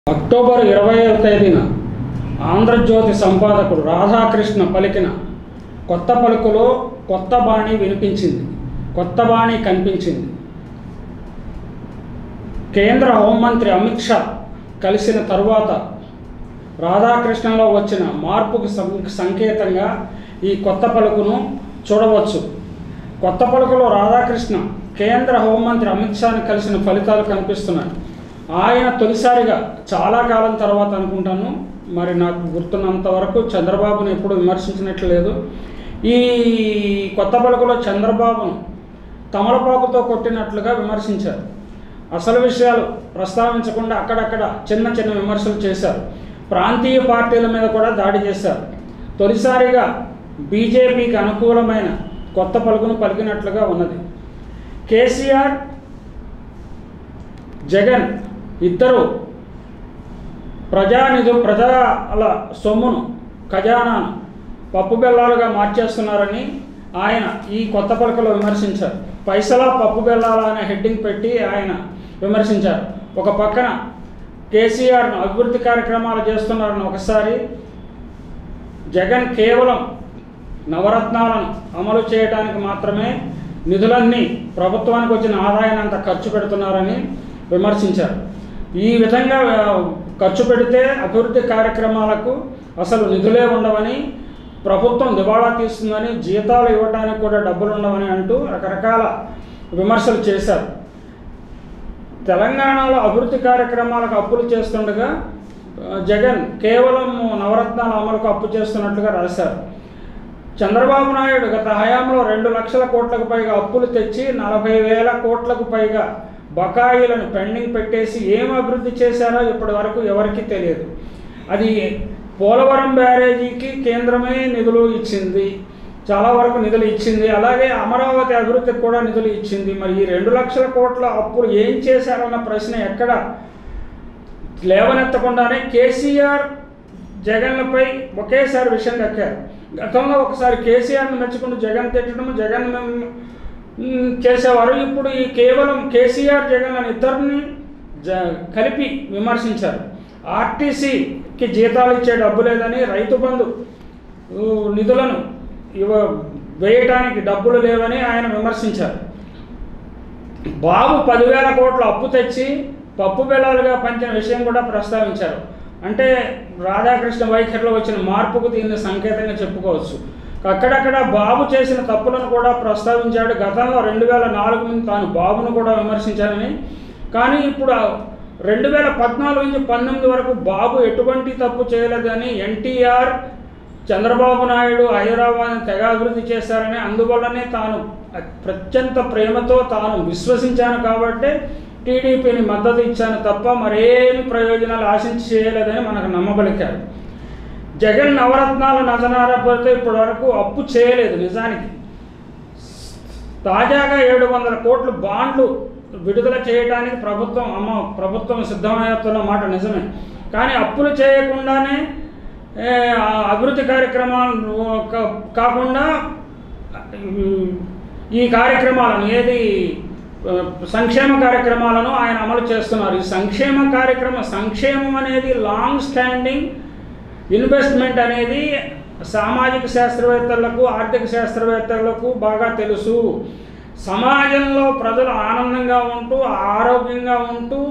October ఇరవైవ తేదీన ఆంధ్రజ్యోతి సంపాదకుడు రాధాకృష్ణ పలికిన కొత్త పలుకులో కొత్త బాణి వినిపించింది కొత్త బాణి కనిపించింది కేంద్ర హోంమంత్రి అమిత్ షా కలిసిన తరువాత రాధాకృష్ణలో వచ్చిన మార్పుకు సం- సంకేతంగా ఈ కొత్త పలుకును చూడవచ్చు కొత్త పలుకులో రాధాకృష్ణ కేంద్ర హోంమంత్రి అమిత్ షాని కలిసిన ఫలితాలు కనిపిస్తున్నాయి ఆయన తొలిసారిగా చాలా కాలం తర్వాత అనుకుంటాను మరి నాకు గుర్తున్నంత వరకు చంద్రబాబును ఎప్పుడు విమర్శించినట్లు లేదు ఈ కొత్త పలుకులో చంద్రబాబును తమలపాకుతో కొట్టినట్లుగా విమర్శించారు అసలు విషయాలు ప్రస్తావించకుండా అక్కడక్కడ చిన్న చిన్న విమర్శలు చేశారు ప్రాంతీయ పార్టీల మీద కూడా దాడి చేశారు తొలిసారిగా బీజేపీకి అనుకూలమైన కొత్త పలుకును పలికినట్లుగా ఉన్నది కేసీఆర్ జగన్ ఇద్దరు ప్రజానిధు ప్రజల సొమ్మును ఖజానాను పప్పు బెల్లాలుగా మార్చేస్తున్నారని ఆయన ఈ కొత్త పలకలో విమర్శించారు పైసలా పప్పు బెల్లాల అనే హెడ్డింగ్ పెట్టి ఆయన విమర్శించారు ఒక పక్కన కేసీఆర్ను అభివృద్ధి కార్యక్రమాలు చేస్తున్నారని ఒకసారి జగన్ కేవలం నవరత్నాలను అమలు చేయడానికి మాత్రమే నిధులన్నీ ప్రభుత్వానికి వచ్చిన ఆదాయాన్ని అంత ఖర్చు పెడుతున్నారని విమర్శించారు ఈ విధంగా ఆ, ఖర్చు పెడితే అభివృద్ధి కార్యక్రమాలకు అసలు నిధులే ఉండవని ప్రభుత్వం దివాళా తీస్తుందని జీతాలు ఇవ్వడానికి కూడా డబ్బులు ఉండవని అంటూ రకరకాల విమర్శలు చేశారు తెలంగాణలో అభివృద్ధి కార్యక్రమాలకు అప్పులు చేస్తుండగా ఆ, జగన్ కేవలం నవరత్నాల అమలుకు అప్పు చేస్తున్నట్లుగా రాశారు చంద్రబాబు నాయుడు గత హయాంలో రెండు లక్షల కోట్లకు పైగా అప్పులు తెచ్చి నలభై వేల కోట్లకు పైగా బకాయిలను పెండింగ్ పెట్టేసి ఏం అభివృద్ధి చేశారో ఇప్పటి వరకు ఎవరికీ తెలియదు అది పోలవరం బ్యారేజీకి కేంద్రమే నిధులు ఇచ్చింది చాలా వరకు నిధులు ఇచ్చింది అలాగే అమరావతి అభివృద్ధికి కూడా నిధులు ఇచ్చింది మరి ఈ రెండు లక్షల కోట్ల అప్పులు ఏం చేశారన్న ప్రశ్న ఎక్కడ లేవనెత్తకుండానే కేసీఆర్ జగన్లపై ఒకేసారి విషయం దక్కారు గతంలో ఒకసారి కేసీఆర్ని మెచ్చుకుంటూ జగన్ తిట్టడం జగన్ మెమ్- మ్, చేసేవారు ఇప్పుడు ఈ కేవలం కేసీఆర్ జగన్ అని ఇద్దరిని జ కలిపి విమర్శించారు ఆర్టీసీకి జీతాలు ఇచ్చే డబ్బు లేదని రైతు బంధు ఊ, నిధులను ఇవ వేయటానికి డబ్బులు లేవని ఆయన విమర్శించారు బాబు పదివేల కోట్ల అప్పు తెచ్చి పప్పు బెల్లాలుగా పంచిన విషయం కూడా ప్రస్తావించారు అంటే రాధాకృష్ణ వైఖరిలో వచ్చిన మార్పుకు దీన్ని సంకేతంగా చెప్పుకోవచ్చు అక్కడక్కడ బాబు చేసిన తప్పులను కూడా ప్రస్తావించాడు గతంలో రెండు వేల నాలుగు నుంచి తాను బాబును కూడా విమర్శించారని కానీ ఇప్పుడు రెండు వేల పద్నాలుగు నుంచి పంతొమ్మిది వరకు బాబు ఎటువంటి తప్పు చేయలేదని ఎన్టీఆర్ చంద్రబాబు నాయుడు హైదరాబాద్ని తెగ అభివృద్ధి చేశారని అందువల్లనే తాను ప్రత్యంత ప్రేమతో తాను విశ్వసించాను కాబట్టే టీడీపీని మద్దతు ఇచ్చాను తప్ప మరేమి ప్రయోజనాలు ఆశించి చేయలేదని మనకు నమ్మబలికారు జగన్ నవరత్నాలు నజనారపోతే ఇప్పటి వరకు అప్పు చేయలేదు నిజానికి తాజాగా ఏడు వందల కోట్లు బాండ్లు విడుదల చేయడానికి ప్రభుత్వం అమ్మ ప్రభుత్వం సిద్ధమవుతున్న మాట నిజమే కానీ అప్పులు చేయకుండానే ఏ, ఆ అభివృద్ధి కార్యక్రమాలు కా- కాకుండా ఉమ్, ఈ కార్యక్రమాలను ఏది ఆ, సంక్షేమ కార్యక్రమాలను ఆయన అమలు చేస్తున్నారు ఈ సంక్షేమ కార్యక్రమ సంక్షేమం అనేది లాంగ్ స్టాండింగ్ ఇన్వెస్ట్మెంట్ అనేది సామాజిక శాస్త్రవేత్తలకు ఆర్థిక శాస్త్రవేత్తలకు బాగా తెలుసు సమాజంలో ప్రజలు ఆనందంగా ఉంటూ ఆరోగ్యంగా ఉంటూ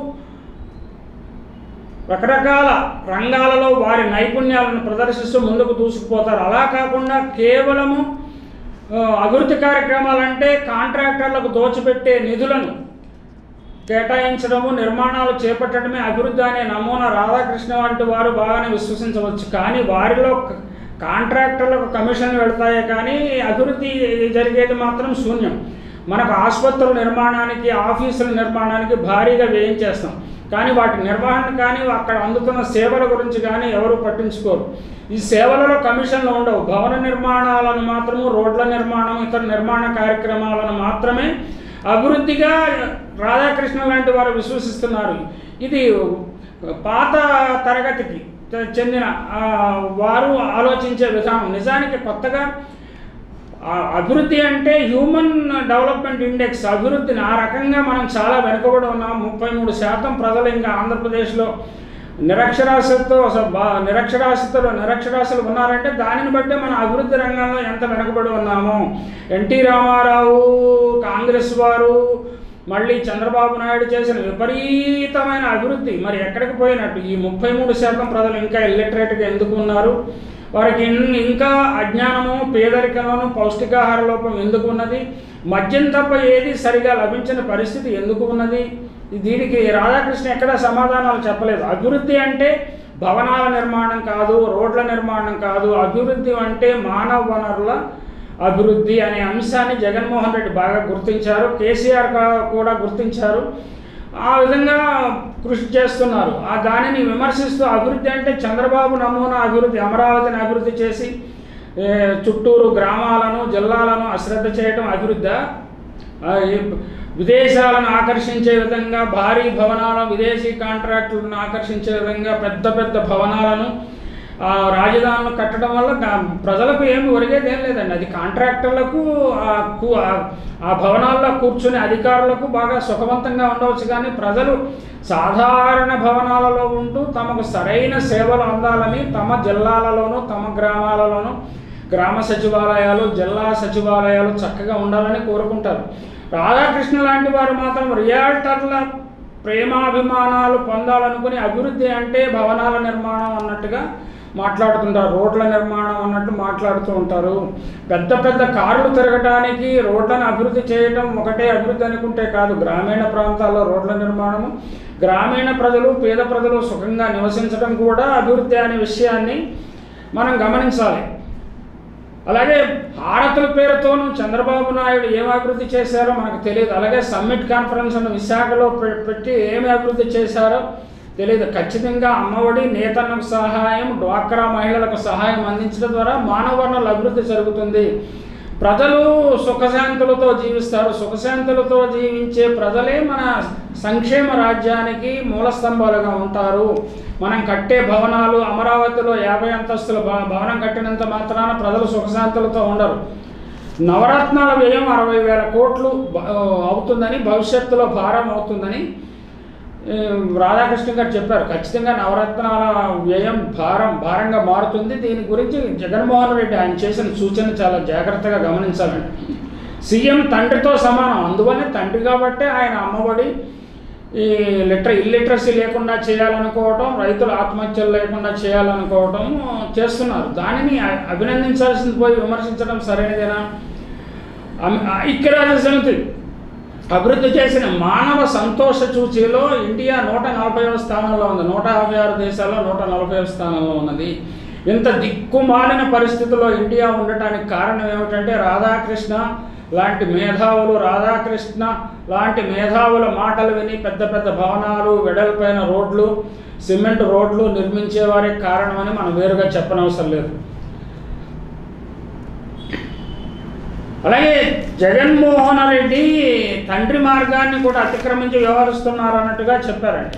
రకరకాల రంగాలలో వారి నైపుణ్యాలను ప్రదర్శిస్తూ ముందుకు దూసుకుపోతారు అలా కాకుండా కేవలము ఆ, అభివృద్ధి కార్యక్రమాలంటే కాంట్రాక్టర్లకు దోచిపెట్టే నిధులను కేటాయించడము నిర్మాణాలు చేపట్టడమే అభివృద్ధి అనే నమూనా రాధాకృష్ణ వంటి వారు బాగానే విశ్వసించవచ్చు కానీ వారిలో క- కాంట్రాక్టర్లకు కమిషన్ వెళ్తాయే కానీ అభివృద్ధి జరిగేది మాత్రం శూన్యం మనకు ఆసుపత్రుల నిర్మాణానికి ఆఫీసుల నిర్మాణానికి భారీగా వ్యయం చేస్తాం కానీ వాటి నిర్వహణ కానీ అక్కడ అందుతున్న సేవల గురించి కానీ ఎవరు పట్టించుకోరు ఈ సేవలలో కమిషన్లు ఉండవు భవన నిర్మాణాలను మాత్రము రోడ్ల నిర్మాణం ఇతర నిర్మాణ కార్యక్రమాలను మాత్రమే అభివృద్ధిగా రాధాకృష్ణ లాంటి వారు విశ్వసిస్తున్నారు ఇది పాత తరగతికి చె- చెందిన ఆ, వారు ఆలోచించే విధానం నిజానికి కొత్తగా ఆ అభివృద్ధి అంటే హ్యూమన్ డెవలప్మెంట్ ఇండెక్స్ అభివృద్ధిని ఆ రకంగా మనం చాలా వెనుకబడి ఉన్నాం ముప్పై మూడు శాతం ప్రజలు ఇంకా ఆంధ్రప్రదేశ్లో నిరక్షరాస్యతతో అసలు బా నిరక్షరాస్యతలో నిరక్షరాస్యులు ఉన్నారంటే దానిని బట్టే మన అభివృద్ధి రంగంలో ఎంత వెనకబడి ఉన్నాము ఎన్టీ రామారావు కాంగ్రెస్ వారు మళ్ళీ చంద్రబాబు నాయుడు చేసిన విపరీతమైన అభివృద్ధి మరి ఎక్కడికి పోయినట్టు ఈ ముప్పై మూడు శాతం ప్రజలు ఇంకా ఇల్లిటరేట్గా ఎందుకు ఉన్నారు వారికి ఇన్- ఇంకా అజ్ఞానము పేదరికము పౌష్టికాహార లోపం ఎందుకు ఉన్నది మద్యం తప్ప ఏది సరిగా లభించిన పరిస్థితి ఎందుకు ఉన్నది దీనికి రాధాకృష్ణ ఎక్కడ సమాధానాలు చెప్పలేదు అభివృద్ధి అంటే భవనాల నిర్మాణం కాదు రోడ్ల నిర్మాణం కాదు అభివృద్ధి అంటే మానవ వనరుల అభివృద్ధి అనే అంశాన్ని జగన్మోహన్ రెడ్డి బాగా గుర్తించారు కేసీఆర్ కా- కూడా గుర్తించారు ఆ విధంగా కృషి చేస్తున్నారు ఆ దానిని విమర్శిస్తూ అభివృద్ధి అంటే చంద్రబాబు నమూనా అభివృద్ధి అమరావతిని అభివృద్ధి చేసి ఏ, చుట్టూరు గ్రామాలను జిల్లాలను అశ్రద్ధ చేయడం అభివృద్ధి విదేశాలను ఆకర్షించే విధంగా భారీ భవనాలను విదేశీ కాంట్రాక్టులను ఆకర్షించే విధంగా పెద్ద పెద్ద భవనాలను ఆ, రాజధానులు కట్టడం వల్ల గా- ప్రజలకు ఏమి ఒరిగేది ఏం లేదండి అది కాంట్రాక్టర్లకు ఆ కు- ఆ- ఆ భవనాల్లో కూర్చునే అధికారులకు బాగా సుఖవంతంగా ఉండవచ్చు కానీ ప్రజలు సాధారణ భవనాలలో ఉంటూ తమకు సరైన సేవలు అందాలని తమ జిల్లాలలోనూ తమ గ్రామాలలోనూ గ్రామ సచివాలయాలు జిల్లా సచివాలయాలు చక్కగా ఉండాలని కోరుకుంటారు రాధాకృష్ణ లాంటి వారు మాత్రం రియాల్టర్ల ప్రేమాభిమానాలు పొందాలనుకుని అభివృద్ధి అంటే భవనాల నిర్మాణం అన్నట్టుగా మాట్లాడుతుంటారు రోడ్ల నిర్మాణం అన్నట్టు మాట్లాడుతూ ఉంటారు పెద్ద పెద్ద కార్లు తిరగటానికి రోడ్లను అభివృద్ధి చేయడం ఒకటే అభివృద్ధి అనుకుంటే కాదు గ్రామీణ ప్రాంతాల్లో రోడ్ల నిర్మాణము గ్రామీణ ప్రజలు పేద ప్రజలు సుఖంగా నివసించడం కూడా అభివృద్ధి అనే విషయాన్ని మనం గమనించాలి అలాగే హారతుల పేరుతోనూ చంద్రబాబు నాయుడు ఏం అభివృద్ధి చేశారో మనకు తెలియదు అలాగే సమ్మిట్ కాన్ఫరెన్స్ అన్న విశాఖలో పె- పెట్టి ఏమి అభివృద్ధి చేశారో తెలియదు ఖచ్చితంగా అమ్మఒడి నేతన్నకు సహాయం డ్వాక్రా మహిళలకు సహాయం అందించడం ద్వారా మానవ వనరుల అభివృద్ధి జరుగుతుంది ప్రజలు సుఖశాంతులతో జీవిస్తారు సుఖశాంతులతో జీవించే ప్రజలే మన సంక్షేమ రాజ్యానికి మూలస్తంభాలుగా ఉంటారు మనం కట్టే భవనాలు అమరావతిలో యాభై అంతస్తుల భ- భవనం కట్టినంత మాత్రాన ప్రజలు సుఖశాంతులతో ఉండరు నవరత్నాల వ్యయం అరవై వేల కోట్లు బ- అవుతుందని భవిష్యత్తులో భారం అవుతుందని ఏ, రాధాకృష్ణ గారు చెప్పారు ఖచ్చితంగా నవరత్నాల వ్యయం భారం భారంగా మారుతుంది దీని గురించి జగన్మోహన్ రెడ్డి ఆయన చేసిన సూచన చాలా జాగ్రత్తగా గమనించాలండి సీఎం తండ్రితో సమానం అందువల్లే తండ్రి కాబట్టే ఆయన అమ్మఒడి ఈ లిటర్ ఇల్లిటరసీ లేకుండా చేయాలనుకోవటం రైతుల ఆత్మహత్యలు లేకుండా చేయాలనుకోవటం చేస్తున్నారు దానిని అ- అభినందించాల్సింది పోయి విమర్శించడం సరైనదేనా అమ్- ఐక్యరాజ్య సమితి అభివృద్ధి చేసిన మానవ సంతోష సూచీలో ఇండియా నూట నలభైవ స్థానంలో ఉంది నూట యాభై ఆరు దేశాల్లో నూట నలభైవ స్థానంలో ఉన్నది ఇంత దిక్కుమాలిన పరిస్థితిలో ఇండియా ఉండటానికి కారణం ఏమిటంటే రాధాకృష్ణ లాంటి మేధావులు రాధాకృష్ణ లాంటి మేధావుల మాటలు విని పెద్ద పెద్ద భవనాలు వెడల్పైన రోడ్లు సిమెంట్ రోడ్లు నిర్మించేవారికి కారణమని మనం వేరుగా చెప్పనవసరం లేదు అలాగే జగన్మోహన్ రెడ్డి తండ్రి మార్గాన్ని కూడా అతిక్రమించి వ్యవహరిస్తున్నారు అన్నట్టుగా చెప్పారండి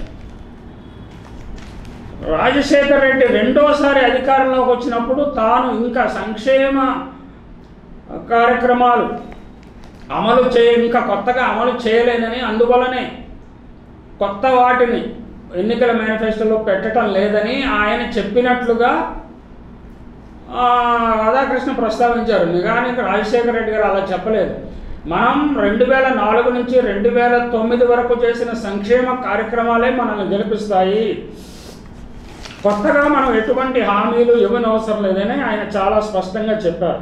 రాజశేఖర రెడ్డి రెండోసారి అధికారంలోకి వచ్చినప్పుడు తాను ఇంకా సంక్షేమ కార్యక్రమాలు అమలు చే ఇంకా కొత్తగా అమలు చేయలేనని అందువలనే కొత్త వాటిని ఎన్నికల మేనిఫెస్టోలో పెట్టడం లేదని ఆయన చెప్పినట్లుగా ఆ, రాధాకృష్ణ ప్రస్తావించారు నిజానికి రాజశేఖర రెడ్డి గారు అలా చెప్పలేదు మనం రెండు వేల నాలుగు నుంచి రెండు వేల తొమ్మిది వరకు చేసిన సంక్షేమ కార్యక్రమాలే మనల్ని గెలిపిస్తాయి కొత్తగా మనం ఎటువంటి హామీలు ఇవ్వని అవసరం లేదని ఆయన చాలా స్పష్టంగా చెప్పారు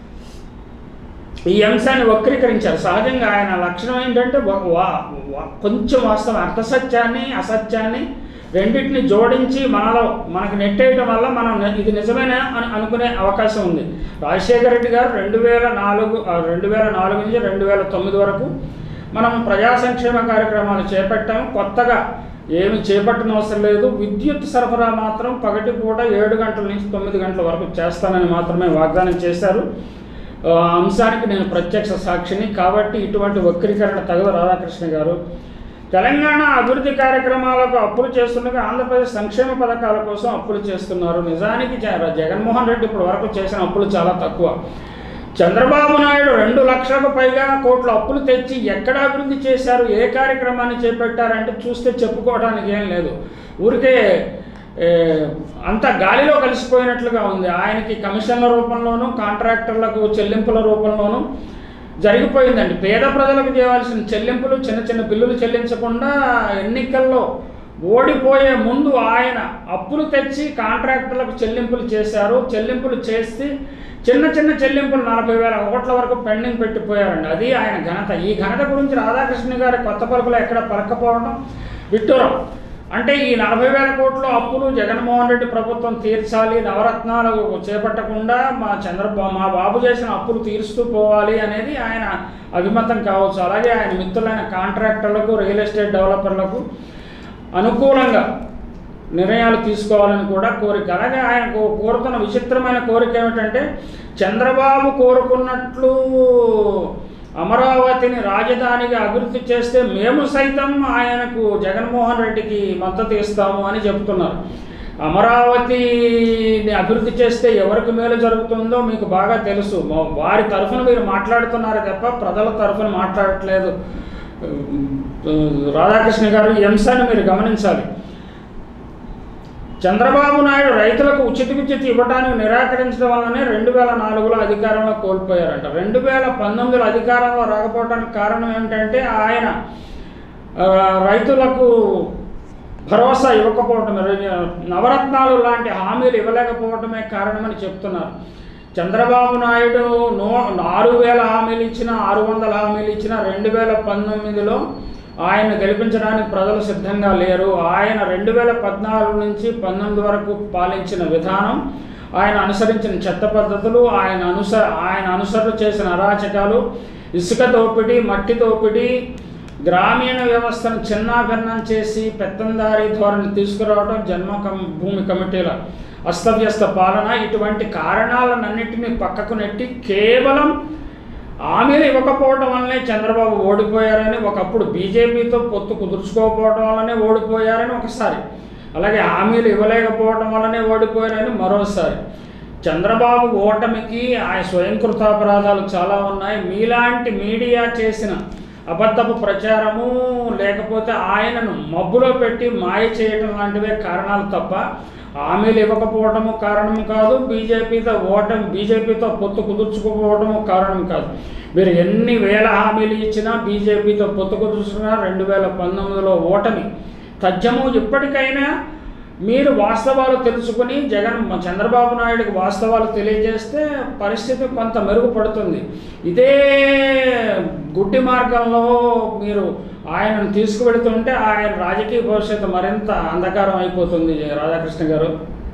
ఈ అంశాన్ని వక్రీకరించారు సహజంగా ఆయన లక్షణం ఏంటంటే వా- వా- వా- కొంచెం వాస్తవం అర్థసత్యాన్ని అసత్యాన్ని రెండింటిని జోడించి మనలో మనకు నెట్టేయటం వల్ల మనం ని- ఇది నిజమేనా అని అనుకునే అవకాశం ఉంది రాజశేఖర రెడ్డి గారు రెండు వేల నాలుగు ఆ, రెండు వేల నాలుగు నుంచి రెండు వేల తొమ్మిది వరకు మనం ప్రజా సంక్షేమ కార్యక్రమాలు చేపట్టాము కొత్తగా ఏమి చేపట్టనవసరం అవసరం లేదు విద్యుత్ సరఫరా మాత్రం పగటిపూట ఏడు గంటల నుంచి తొమ్మిది గంటల వరకు చేస్తానని మాత్రమే వాగ్దానం చేశారు ఆ అంశానికి నేను ప్రత్యక్ష సాక్షిని కాబట్టి ఇటువంటి వక్రీకరణ తగదు రాధాకృష్ణ గారు తెలంగాణ అభివృద్ధి కార్యక్రమాలకు అప్పులు చేస్తుండగా ఆంధ్రప్రదేశ్ సంక్షేమ పథకాల కోసం అప్పులు చేస్తున్నారు నిజానికి జ- జగన్మోహన్ రెడ్డి ఇప్పటి వరకు చేసిన అప్పులు చాలా తక్కువ చంద్రబాబు నాయుడు రెండు లక్షలకు పైగా కోట్ల అప్పులు తెచ్చి ఎక్కడ అభివృద్ధి చేశారు ఏ కార్యక్రమాన్ని చేపట్టారంటే చూస్తే చెప్పుకోవడానికి ఏం లేదు ఊరికే ఏ, అంతా గాలిలో కలిసిపోయినట్లుగా ఉంది ఆయనకి కమిషన్ల రూపంలోనూ కాంట్రాక్టర్లకు చెల్లింపుల రూపంలోనూ జరిగిపోయిందండి పేద ప్రజలకు చేయాల్సిన చెల్లింపులు చిన్న చిన్న బిల్లులు చెల్లించకుండా ఎన్నికల్లో ఓడిపోయే ముందు ఆయన అప్పులు తెచ్చి కాంట్రాక్టర్లకు చెల్లింపులు చేశారు చెల్లింపులు చేసి చిన్న చిన్న చెల్లింపులు నలభై వేల కోట్ల వరకు పెండింగ్ పెట్టిపోయారండి అది ఆయన ఘనత ఈ ఘనత గురించి రాధాకృష్ణ గారి కొత్త పలుకులు ఎక్కడ పలకపోవడం విట్టూరం అంటే ఈ నలభై వేల కోట్ల అప్పులు జగన్మోహన్ రెడ్డి ప్రభుత్వం తీర్చాలి నవరత్నాలు చేపట్టకుండా మా చంద్రబాబు మా బాబు చేసిన అప్పులు తీరుస్తూ పోవాలి అనేది ఆయన అభిమతం కావచ్చు అలాగే ఆయన మిత్రులైన కాంట్రాక్టర్లకు రియల్ ఎస్టేట్ డెవలపర్లకు అనుకూలంగా నిర్ణయాలు తీసుకోవాలని కూడా కోరిక అలాగే ఆయన కో- కోరుతున్న విచిత్రమైన కోరిక ఏమిటంటే చంద్రబాబు కోరుకున్నట్లు అమరావతిని రాజధానిగా అభివృద్ధి చేస్తే మేము సైతం ఆయనకు జగన్మోహన్ రెడ్డికి మద్దతు ఇస్తాము అని చెప్తున్నారు అమరావతిని అభివృద్ధి చేస్తే ఎవరికి మేలు జరుగుతుందో మీకు బాగా తెలుసు మా- వారి తరఫున మీరు మాట్లాడుతున్నారు తప్ప ప్రజల తరఫున మాట్లాడట్లేదు రాధాకృష్ణ గారు ఈ అంశాన్ని మీరు గమనించాలి చంద్రబాబు నాయుడు రైతులకు ఉచిత విద్యుత్ ఇవ్వడానికి నిరాకరించడం వల్లనే రెండు వేల నాలుగులో అధికారంలో కోల్పోయారంట రెండు వేల పంతొమ్మిదిలో అధికారంలో రాకపోవడానికి కారణం ఏమిటంటే ఆయన ఆ, రైతులకు భరోసా ఇవ్వకపోవటమే రె- నవరత్నాలు లాంటి హామీలు ఇవ్వలేకపోవటమే కారణమని చెప్తున్నారు చంద్రబాబు నాయుడు నో ఆరు వేల హామీలు ఇచ్చిన ఆరు వందల హామీలు ఇచ్చిన రెండు వేల పంతొమ్మిదిలో ఆయన గెలిపించడానికి ప్రజలు సిద్ధంగా లేరు ఆయన రెండు వేల పద్నాలుగు నుంచి పంతొమ్మిది వరకు పాలించిన విధానం ఆయన అనుసరించిన చెత్త పద్ధతులు ఆయన అనుస ఆయన అనుసరణ చేసిన అరాచకాలు ఇసుక దోపిడీ మట్టి దోపిడీ గ్రామీణ వ్యవస్థను చిన్నాభిన్నం చేసి పెత్తందారీ ధోరణి తీసుకురావడం జన్మ కమ్ భూమి కమిటీల అస్తవ్యస్త పాలన ఇటువంటి కారణాలన్నింటినీ పక్కకు నెట్టి కేవలం హామీలు ఇవ్వకపోవడం వల్లనే చంద్రబాబు ఓడిపోయారని ఒకప్పుడు బీజేపీతో పొత్తు కుదుర్చుకోకపోవడం వల్లనే ఓడిపోయారని ఒకసారి అలాగే హామీలు ఇవ్వలేకపోవడం వల్లనే ఓడిపోయారని మరోసారి చంద్రబాబు ఓటమికి ఆయన స్వయంకృతాపరాధాలు చాలా ఉన్నాయి మీలాంటి మీడియా చేసిన అబద్ధపు ప్రచారము లేకపోతే ఆయనను మబ్బులో పెట్టి మాయ చేయటం లాంటివే కారణాలు తప్ప హామీలు ఇవ్వకపోవటము కారణం కాదు బీజేపీతో ఓటమి బీజేపీతో పొత్తు కుదుర్చుకోకపోవటము కారణం కాదు మీరు ఎన్ని వేల హామీలు ఇచ్చినా బీజేపీతో పొత్తు కుదుర్చుకున్నా రెండు వేల పంతొమ్మిదిలో ఓటమి తథ్యము ఇప్పటికైనా మీరు వాస్తవాలు తెలుసుకుని జగన్ చంద్రబాబు నాయుడుకి వాస్తవాలు తెలియజేస్తే పరిస్థితి కొంత మెరుగుపడుతుంది ఇదే గుడ్డి మార్గంలో మీరు ఆయనను తీసుకువెడుతుంటే ఆయన రాజకీయ భవిష్యత్తు మరింత అంధకారం అయిపోతుంది రాధాకృష్ణ గారు